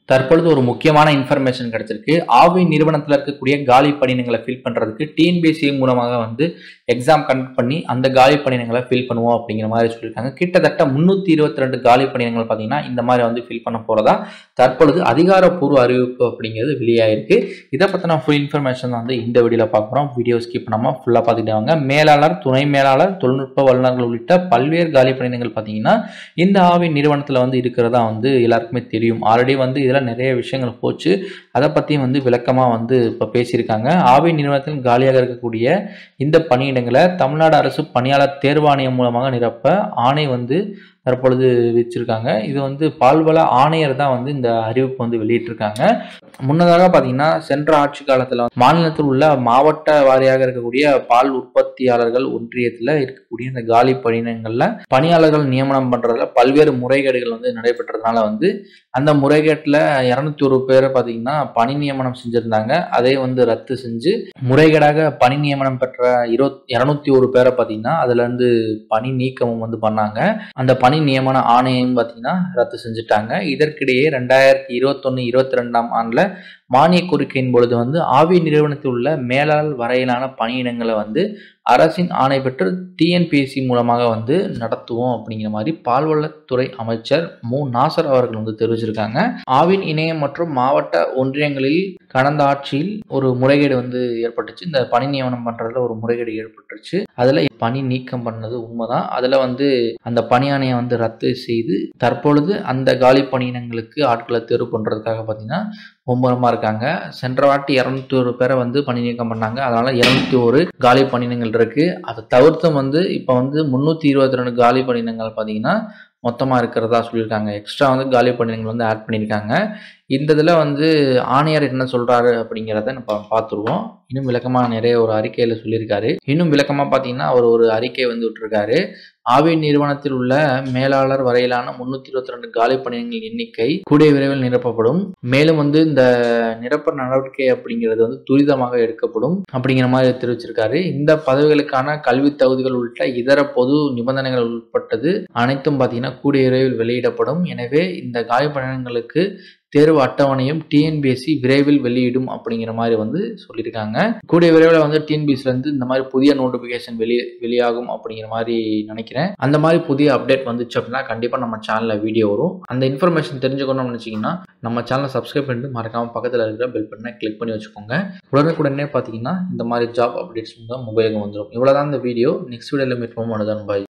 தற்பொழுது ஒரு முக்கியமான இன்ஃபர்மேஷன் கிடைச்சிருக்கு ஆவி நிறுவனத்தில் இருக்கக்கூடிய காலி பணியிடங்களை ஃபில் பண்ணுறதுக்கு டிஎன்பிஎஸ்சி மூலமாக வந்து எக்ஸாம் கண்டக்ட் பண்ணி அந்த காலி பணியிடங்களை ஃபில் பண்ணுவோம் அப்படிங்கிற மாதிரி சொல்லியிருக்காங்க கிட்டத்தட்ட முந்நூற்றி இருபத்தி ரெண்டு காலி பணியிடங்கள் பார்த்தீங்கன்னா இந்த மாதிரி வந்து ஃபில் பண்ண போகிறதா தற்பொழுது அதிகாரப்பூர்வ அறிவிப்பு அப்படிங்கிறது வெளியாயிருக்கு இதை பற்றின ஃபுல் இன்ஃபர்மேஷன் வந்து இந்த வீடியோவில் பார்க்குறோம் வீடியோ ஸ்கிப் பண்ணாமல் ஃபுல்லாக பார்த்துக்கிட்டே வாங்க மேலாளர் துணை மேலாளர் தொழில்நுட்ப வல்லுநர்கள் உள்ளிட்ட பல்வேறு காலி பணியிடங்கள் பார்த்தீங்கன்னா இந்த ஆவி நிறுவனத்தில் வந்து இருக்கிறதா வந்து எல்லாருக்குமே தெரியும் ஆல்ரெடி வந்து இதில் நிறைய விஷயங்கள் போச்சு அதை பற்றியும் வந்து விளக்கமாக வந்து இப்போ பேசியிருக்காங்க ஆவி நிறுவனத்தில் காலியாக இருக்கக்கூடிய இந்த பணியிடங்களை தமிழ்நாடு அரசு பணியாளர் தேர்வாணையம் மூலமாக நிரப்ப ஆணை வந்து தற்பொழுது வச்சிருக்காங்க இது வந்து பால்வள ஆணையர் தான் வந்து இந்த அறிவிப்பு வந்து வெளியிட்டிருக்காங்க முன்னதாக பார்த்தீங்கன்னா சென்ற ஆட்சி காலத்தில் மாநிலத்தில் உள்ள மாவட்ட வாரியாக இருக்கக்கூடிய பால் உற்பத்தியாளர்கள் ஒன்றியத்தில் இருக்கக்கூடிய இந்த காலி பணியிடங்களில் பணியாளர்கள் நியமனம் பண்ணுறதுல பல்வேறு முறைகேடுகள் வந்து நடைபெற்றதுனால வந்து அந்த முறைகேட்டில் இரநூத்தி ஒரு பேரை பார்த்தீங்கன்னா பணி நியமனம் செஞ்சுருந்தாங்க அதை வந்து ரத்து செஞ்சு முறைகேடாக பணி நியமனம் பெற்ற இருபத் இரநூத்தி ஒரு பேரை பார்த்தீங்கன்னா அதுலேருந்து பணி நீக்கமும் வந்து பண்ணாங்க அந்த பணி நியமன ஆணையம் பார்த்தீங்கன்னா ரத்து செஞ்சுட்டாங்க இதற்கிடையே ரெண்டாயிரத்தி இருபத்தொன்று இருபத்தி ரெண்டாம் ஆண்டில் மானிய கோரிக்கையின் பொழுது வந்து ஆவி நிறுவனத்தில் உள்ள மேலாளர் வரையிலான பணியிடங்களை வந்து அரசின் ஆணை பெற்று டிஎன்பிஎஸ்சி மூலமாக வந்து நடத்துவோம் அப்படிங்கிற மாதிரி பால்வளத்துறை அமைச்சர் மு நாசர் அவர்கள் வந்து தெரிவிச்சிருக்காங்க ஆவின் இணையம் மற்றும் மாவட்ட ஒன்றியங்களில் கடந்த ஆட்சியில் ஒரு முறைகேடு வந்து ஏற்பட்டுச்சு இந்த பணி நியமனம் பண்றதுல ஒரு முறைகேடு ஏற்பட்டுருச்சு அதுல பணி நீக்கம் பண்ணது உண்மைதான் அதுல வந்து அந்த பணி ஆணையை வந்து ரத்து செய்து தற்பொழுது அந்த காலி பணியிடங்களுக்கு ஆட்களை தேர்வு பண்றதுக்காக பார்த்தீங்கன்னா மும்முரமா இருக்காங்க சென்ற வாட்டி இரநூத்தி ஒரு பேரை வந்து பணி நீக்கம் பண்ணாங்க அதனால இருநூத்தி ஒரு காலி பணியிடங்கள் இருக்கு அதை தவிர்த்தும் வந்து இப்போ வந்து முந்நூற்றி இருபத்தி ரெண்டு காலி பணியிடங்கள் பார்த்தீங்கன்னா மொத்தமாக இருக்கிறதா சொல்லியிருக்காங்க எக்ஸ்ட்ரா வந்து காலி பணியிடங்கள் வந்து ஆட் பண்ணியிருக்காங்க இந்த இதில் வந்து ஆணையர் என்ன சொல்கிறாரு அப்படிங்கிறத நம்ம பார்த்துருவோம் இன்னும் விளக்கமாக நிறைய ஒரு அறிக்கையில் சொல்லியிருக்காரு இன்னும் விளக்கமாக பார்த்தீங்கன்னா அவர் ஒரு அறிக்கை வந்து விட்டுருக்காரு ஆவி நிறுவனத்தில் உள்ள மேலாளர் வரையிலான முன்னூற்றி இருபத்தி ரெண்டு காலி பணியிடங்கள் எண்ணிக்கை கூடிய விரைவில் நிரப்பப்படும் மேலும் வந்து இந்த நிரப்ப நடவடிக்கை அப்படிங்கிறது வந்து துரிதமாக எடுக்கப்படும் அப்படிங்கிற மாதிரி தெரிவிச்சிருக்காரு இந்த பதவிகளுக்கான கல்வி தகுதிகள் உள்ளிட்ட இதர பொது நிபந்தனைகள் உட்பட்டது அனைத்தும் பார்த்தீங்கன்னா கூடிய விரைவில் வெளியிடப்படும் எனவே இந்த காலி பணியிடங்களுக்கு தேர்வு அட்டவணையும் டிஎன்பிஎஸ்சி விரைவில் வெளியிடும் அப்படிங்கிற மாதிரி வந்து சொல்லியிருக்காங்க கூடிய விரைவில் வந்து டிஎன்பிஎஸ்சிலேருந்து இந்த மாதிரி புதிய நோட்டிஃபிகேஷன் வெளி வெளியாகும் அப்படிங்கிற மாதிரி நினைக்கிறேன் அந்த மாதிரி புதிய அப்டேட் வந்துச்சு அப்படின்னா கண்டிப்பாக நம்ம சேனலில் வீடியோ வரும் அந்த இன்ஃபர்மேஷன் தெரிஞ்சுக்கணும்னு நினச்சிங்கன்னா நம்ம சேனலை சப்ஸ்கிரைப் பண்ணிட்டு மறக்காமல் பக்கத்தில் இருக்கிற பெல் பட்டனை கிளிக் பண்ணி வச்சுக்கோங்க உடனுக்குடனே பார்த்தீங்கன்னா இந்த மாதிரி ஜாப் அப்டேட்ஸ் வந்து மொபைலுக்கு வந்துடும் இவ்வளோதான் இந்த வீடியோ நெக்ஸ்ட் வீடியோவில் மீட் பண்ணுவோம் பாய்